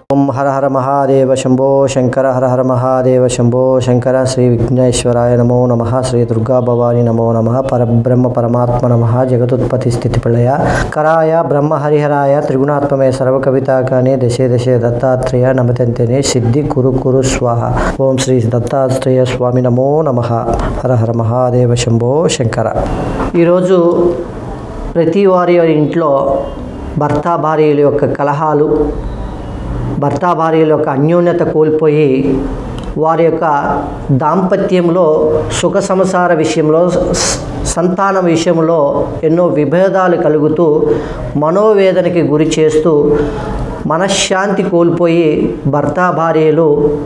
ఓం హర హర మహాదేవ శంభో శంకర హర హర మహాదేవ శంభో శంకర శ్రీ విఘ్నేశ్వరాయ నమో నమ శ్రీ దుర్గా భవాని నమో నమ పరబ్రహ్మ పరమాత్మ నమ జగదుత్పత్తి స్థితి ప్రళయ కరాయ బ్రహ్మ హరిహరాయ త్రిగుణాత్మమే సర్వ కవితాకాని దశే దశే దత్తాత్రేయ నమతంతేనే సిద్ధి కురు కురు స్వాహ ఓం శ్రీ దత్తాత్రేయ స్వామి నమో నమ హర హర మహాదేవ శంభో శంకర ఈరోజు ప్రతి వారి ఇంట్లో భర్త భార్యల యొక్క కలహాలు భర్త భార్యల యొక్క అన్యోన్యత కోల్పోయి వారి యొక్క దాంపత్యంలో సుఖ సంసార విషయంలో స- సంతానం విషయంలో ఎన్నో విభేదాలు కలుగుతూ మనోవేదనకి గురి చేస్తూ మనశ్శాంతి కోల్పోయి భర్త భార్యలు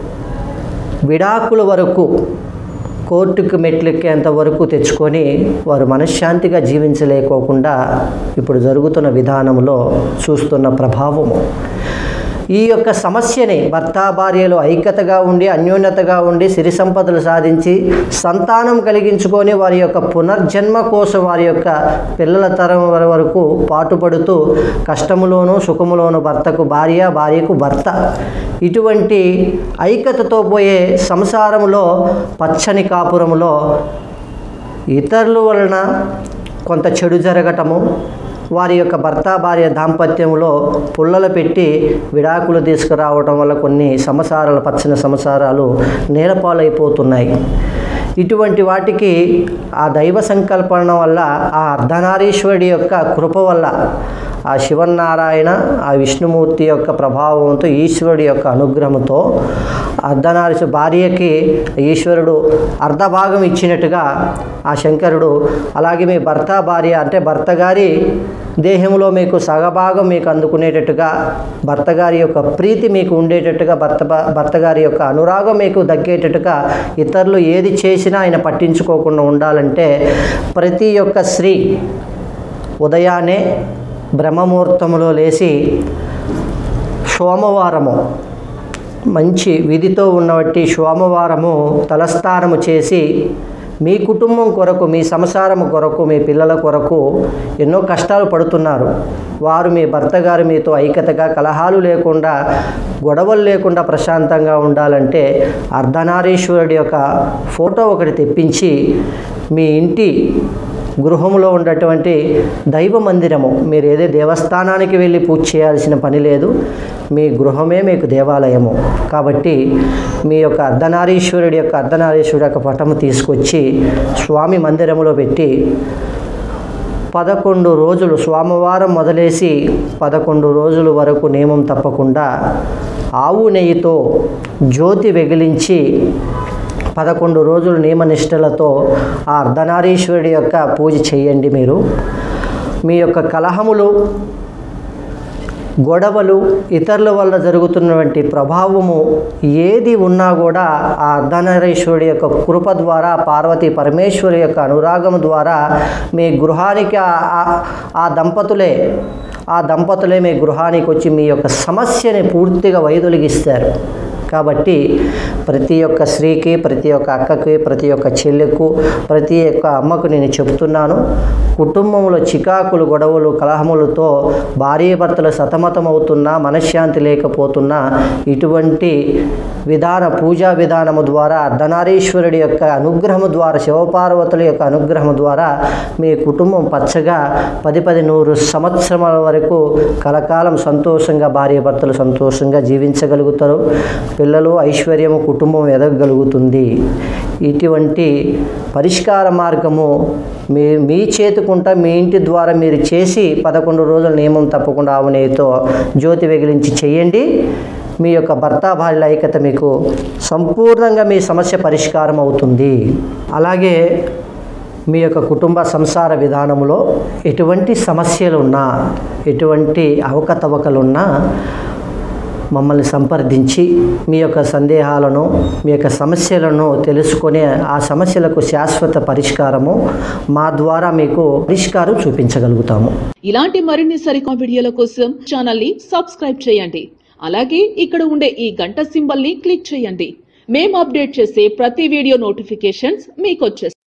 విడాకుల వరకు కోర్టుకు మెట్లెక్కేంత వరకు తెచ్చుకొని వారు మనశ్శాంతిగా జీవించలేకోకుండా ఇప్పుడు జరుగుతున్న విధానంలో చూస్తున్న ప్రభావము ఈ యొక్క సమస్యని భర్త భార్యలు ఐక్యతగా ఉండి అన్యోన్యతగా ఉండి సిరి సంపదలు సాధించి సంతానం కలిగించుకొని వారి యొక్క పునర్జన్మ కోసం వారి యొక్క పిల్లల తరం వర- వరకు పాటుపడుతూ కష్టములోను సుఖములోను భర్తకు భార్య భార్యకు భర్త ఇటువంటి ఐక్యతతో పోయే సంసారములో పచ్చని కాపురములో ఇతరుల వలన కొంత చెడు జరగటము వారి యొక్క భర్త భార్య దాంపత్యంలో పుల్లలు పెట్టి విడాకులు తీసుకురావడం వల్ల కొన్ని సంసారాలు పచ్చని సంసారాలు నేలపాలైపోతున్నాయి ఇటువంటి వాటికి ఆ దైవ సంకల్పన వల్ల ఆ అర్ధనారీశ్వరుడి యొక్క కృప వల్ల ఆ శివనారాయణ ఆ విష్ణుమూర్తి యొక్క ప్రభావంతో ఈశ్వరుడి యొక్క అనుగ్రహంతో అర్ధనారీశ్వ భార్యకి ఈశ్వరుడు అర్ధభాగం ఇచ్చినట్టుగా ఆ శంకరుడు అలాగే మీ భర్త భార్య అంటే భర్త గారి దేహంలో మీకు సగభాగం మీకు అందుకునేటట్టుగా భర్త గారి యొక్క ప్రీతి మీకు ఉండేటట్టుగా భర్త భ- భర్త గారి యొక్క అనురాగం మీకు దక్కేటట్టుగా ఇతరులు ఏది చేసినా ఆయన పట్టించుకోకుండా ఉండాలంటే ప్రతి ఒక్క స్త్రీ ఉదయాన్నే బ్రహ్మముహూర్తంలో లేచి సోమవారము మంచి విధితో ఉన్నవట్టి సోమవారము తలస్నానము చేసి మీ కుటుంబం కొరకు మీ సంసారం కొరకు మీ పిల్లల కొరకు ఎన్నో కష్టాలు పడుతున్నారు వారు మీ భర్త గారు మీతో ఐక్యతగా కలహాలు లేకుండా గొడవలు లేకుండా ప్రశాంతంగా ఉండాలంటే అర్ధనారీశ్వరుడి యొక్క ఫోటో ఒకటి తెప్పించి మీ ఇంటి గృహంలో ఉన్నటువంటి దైవ మందిరము మీరు ఏదే దేవస్థానానికి వెళ్ళి పూజ చేయాల్సిన పని లేదు మీ గృహమే మీకు దేవాలయము కాబట్టి మీ యొక్క అర్ధనారీశ్వరుడి యొక్క అర్ధనారీశ్వరుడి యొక్క పటము తీసుకొచ్చి స్వామి మందిరంలో పెట్టి పదకొండు రోజులు సోమవారం మొదలేసి పదకొండు రోజుల వరకు నియమం తప్పకుండా ఆవు నెయ్యితో జ్యోతి వెగిలించి పదకొండు రోజులు నియమనిష్టలతో ఆ అర్ధనారీశ్వరుడి యొక్క పూజ చేయండి మీరు మీ యొక్క కలహములు గొడవలు ఇతరుల వల్ల జరుగుతున్నటువంటి ప్రభావము ఏది ఉన్నా కూడా ఆ అర్ధనారీశ్వరుడి యొక్క కృప ద్వారా పార్వతీ పరమేశ్వరి యొక్క అనురాగం ద్వారా మీ గృహానికి ఆ- ఆ- ఆ దంపతులే ఆ దంపతులే మీ గృహానికి వచ్చి మీ యొక్క సమస్యని పూర్తిగా వైదొలిగిస్తారు కాబట్టి ప్రతి ఒక్క స్త్రీకి ప్రతి ఒక్క అక్కకి ప్రతి ఒక్క చెల్లెకు ప్రతి ఒక్క అమ్మకు నేను చెప్తున్నాను కుటుంబంలో చికాకులు గొడవలు కలహములతో భార్యాభర్తలు సతమతమవుతున్నా మనశ్శాంతి లేకపోతున్నా ఇటువంటి విధాన పూజా విధానము ద్వారా అర్ధనారీశ్వరుడి యొక్క అనుగ్రహము ద్వారా శివపార్వతుల యొక్క అనుగ్రహం ద్వారా మీ కుటుంబం పచ్చగా పది పది నూరు సంవత్సరాల వరకు కలకాలం సంతోషంగా భార్యాభర్తలు సంతోషంగా జీవించగలుగుతారు పిల్లలు ఐశ్వర్యము కుటుంబం ఎదగగలుగుతుంది ఇటువంటి పరిష్కార మార్గము మీ మీ చేతుకుంటా మీ ఇంటి ద్వారా మీరు చేసి పదకొండు రోజుల నియమం తప్పకుండా ఆవు నెయ్యితో జ్యోతి వెగిలించి చేయండి మీ యొక్క భర్త భార్యల ఐక్యత మీకు సంపూర్ణంగా మీ సమస్య పరిష్కారం అవుతుంది అలాగే మీ యొక్క కుటుంబ సంసార విధానంలో ఎటువంటి సమస్యలున్నా ఎటువంటి అవకతవకలున్నా మమ్మల్ని సంప్రదించి మీ యొక్క సందేహాలను మీ యొక్క సమస్యలను తెలుసుకొని ఆ సమస్యలకు శాశ్వత పరిష్కారము మా ద్వారా మీకు పరిష్కారం చూపించగలుగుతాము ఇలాంటి మరిన్ని సరికొత్త వీడియోల కోసం ఛానల్ ని సబ్స్క్రైబ్ చేయండి అలాగే ఇక్కడ ఉండే ఈ గంట సింబల్ ని క్లిక్ చేయండి మేము అప్డేట్ చేసే ప్రతి వీడియో నోటిఫికేషన్స్ మీకు వచ్చేస్తాయి